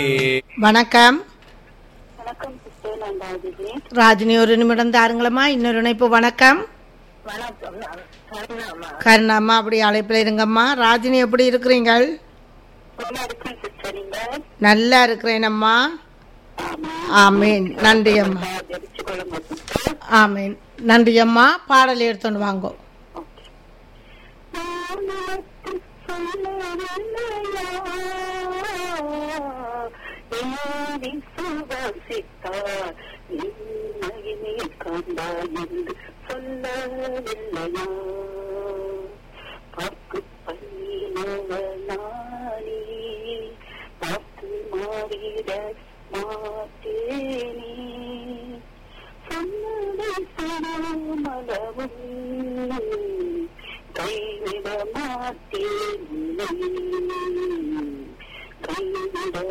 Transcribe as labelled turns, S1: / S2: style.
S1: வணக்கம்
S2: வணக்கம் சிஸ்டர் நான் ராஜினி
S1: ராஜினி ஒரு நிமிடம் தாருங்களம்மா இன்னொரு இணைப்பு வணக்கம்
S2: வணக்கம் நான் கருணாமா
S1: கருணாம்மா அப்படி அழைப்பில் இருங்கம்மா ராஜினி எப்படி இருக்கிறீங்கள்
S2: நல்லா இருக்கேன் சிஸ்டர் நீங்க
S1: நல்லா இருக்கிறேனம்மா
S2: ஆமா
S1: ஆமீன் நன்றி அம்மா
S2: தெரிச்சு கொள்ளுங்க சிஸ்டர்
S1: ஆமீன் நன்றி அம்மா பாடல் எடுத்துன்னு வாங்கோ
S2: ஓகே வானத்து சொல்லவில்லையா ஏறி சுவாசித்தார் நின்மையினை கண்டாய் என்று சொல்லவில்லையா பார்க்கு பண்ணினவனானே பார்த்து மாறிட மாட்டேனே சொன்னதை செய்யாமலவும் கைவிட மாட்டேன் உன்னை. கைவிட